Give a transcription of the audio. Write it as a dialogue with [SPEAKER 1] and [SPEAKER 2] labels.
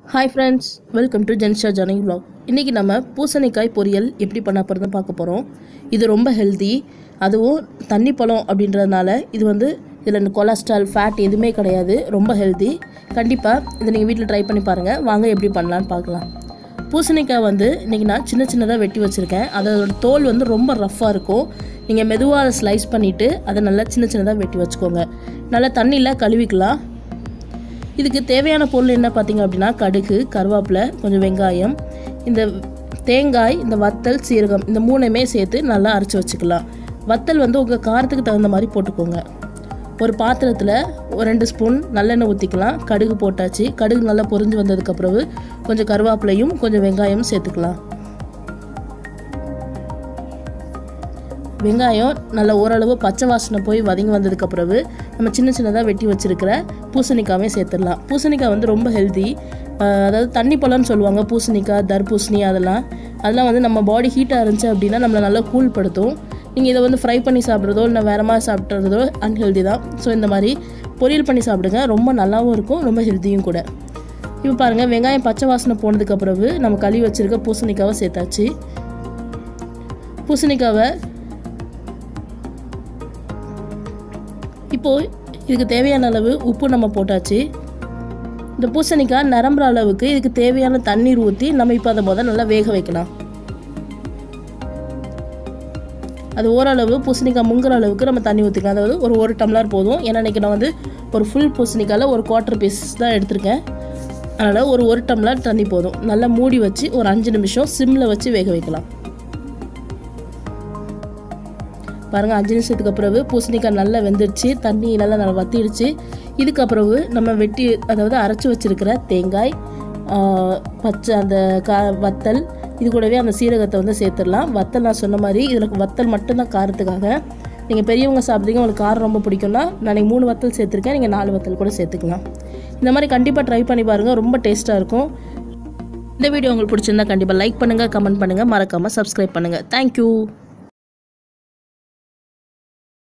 [SPEAKER 1] hi friends welcome to Jensha Johnny vlog இன்றைக்கி நம்ம பூசணிக்காய் பொரியல் எப்படி பண்ண போகிறதுன்னு பார்க்க போகிறோம் இது ரொம்ப ஹெல்தி அதுவும் தண்ணி பழம் அப்படின்றதுனால இது வந்து இதில் கொலஸ்ட்ரால் ஃபேட் எதுவுமே கிடையாது ரொம்ப ஹெல்தி கண்டிப்பாக இதை நீங்கள் வீட்டில் ட்ரை பண்ணி பாருங்கள் வாங்க எப்படி பண்ணலான்னு பார்க்கலாம் பூசணிக்காய் வந்து இன்றைக்கி நான் சின்ன சின்னதாக வெட்டி வச்சுருக்கேன் அதோட தோல் வந்து ரொம்ப ரஃப்பாக இருக்கும் நீங்கள் மெதுவாக ஸ்லைஸ் பண்ணிவிட்டு அதை நல்லா சின்ன சின்னதாக வெட்டி வச்சுக்கோங்க நல்லா தண்ணியில் கழுவிக்கலாம் இதுக்கு தேவையான பொருள் என்ன பார்த்தீங்க அப்படின்னா கடுகு கருவேப்பிலை கொஞ்சம் வெங்காயம் இந்த தேங்காய் இந்த வத்தல் சீரகம் இந்த மூணுமே சேர்த்து நல்லா அரைச்சி வச்சுக்கலாம் வத்தல் வந்து உங்கள் காரத்துக்கு தகுந்த மாதிரி போட்டுக்கோங்க ஒரு பாத்திரத்தில் ஒரு ரெண்டு ஸ்பூன் நல்லெண்ணெய் ஊற்றிக்கலாம் கடுகு போட்டாச்சு கடுகு நல்லா பொரிஞ்சு வந்ததுக்கு பிறகு கொஞ்சம் கருவேப்பிலையும் கொஞ்சம் வெங்காயமும் சேர்த்துக்கலாம் வெங்காயம் நல்லா ஓரளவு பச்சை வாசனை போய் வதங்கி வந்ததுக்கு பிறகு நம்ம சின்ன சின்னதாக வெட்டி வச்சிருக்கிற பூசணிக்காவே சேர்த்துடலாம் பூசணிக்காய் வந்து ரொம்ப ஹெல்தி அதாவது தண்ணி பழம்னு சொல்லுவாங்க பூசணிக்காய் தர்பூசணி அதெல்லாம் அதெல்லாம் வந்து நம்ம பாடி ஹீட்டாக இருந்துச்சு அப்படின்னா நம்மளை நல்லா கூல் படுத்தும் நீங்கள் இதை வந்து ஃப்ரை பண்ணி சாப்பிட்றதோ இல்லை வேறு மாதிரி சாப்பிட்றதோ அன்ஹெல்தி தான் ஸோ இந்த மாதிரி பொரியல் பண்ணி சாப்பிடுங்க ரொம்ப நல்லாவும் இருக்கும் ரொம்ப ஹெல்த்தியும் கூட இப்போ பாருங்கள் வெங்காயம் பச்சை வாசனை போனதுக்கு பிறகு நம்ம கழுவி வச்சுருக்க பூசணிக்காவை சேர்த்தாச்சு பூசணிக்காவை இப்போது இதுக்கு தேவையான அளவு உப்பு நம்ம போட்டாச்சு இந்த பூசணிக்காய் நிரம்புற அளவுக்கு இதுக்கு தேவையான தண்ணீர் ஊற்றி நம்ம இப்போ அதை முதல் நல்லா வேக வைக்கலாம் அது ஓரளவு பூசணிக்காய் முங்குற அளவுக்கு நம்ம தண்ணி ஊற்றிக்கலாம் அதாவது ஒரு ஒரு டம்ளர் போதும் ஏன்னா இன்றைக்கி நான் வந்து ஒரு ஃபுல் பூசணிக்காயில் ஒரு குவார்ட்டர் பீஸ் தான் எடுத்திருக்கேன் அதனால் ஒரு ஒரு டம்ளர் தண்ணி போதும் நல்லா மூடி வச்சு ஒரு அஞ்சு நிமிஷம் சிம்மில் வச்சு வேக வைக்கலாம் பாருங்கள் அஞ்சு நிமிஷத்துக்கு பிறகு பூசணிக்காய் நல்லா வெந்துடுச்சு தண்ணி நல்லா நல்லா வத்திடுச்சு இதுக்கு பிறகு நம்ம வெட்டி அதாவது அரைச்சி வச்சுருக்கிற தேங்காய் பச்சை அந்த கா வத்தல் இது கூடவே அந்த சீரகத்தை வந்து சேர்த்துடலாம் வத்தல் நான் சொன்ன மாதிரி இதில் வத்தல் மட்டும்தான் காரத்துக்காக நீங்கள் பெரியவங்க சாப்பிட்றீங்க உங்களுக்கு காரம் ரொம்ப பிடிக்கும்னா நான் மூணு வத்தல் சேர்த்துருக்கேன் நீங்கள் நாலு வத்தல் கூட சேர்த்துக்கலாம் இந்த மாதிரி கண்டிப்பாக ட்ரை பண்ணி பாருங்கள் ரொம்ப டேஸ்ட்டாக இருக்கும் இந்த வீடியோ உங்களுக்கு பிடிச்சிருந்தா கண்டிப்பாக லைக் பண்ணுங்கள் கமெண்ட் பண்ணுங்கள் மறக்காமல் சப்ஸ்கிரைப் பண்ணுங்கள் தேங்க்யூ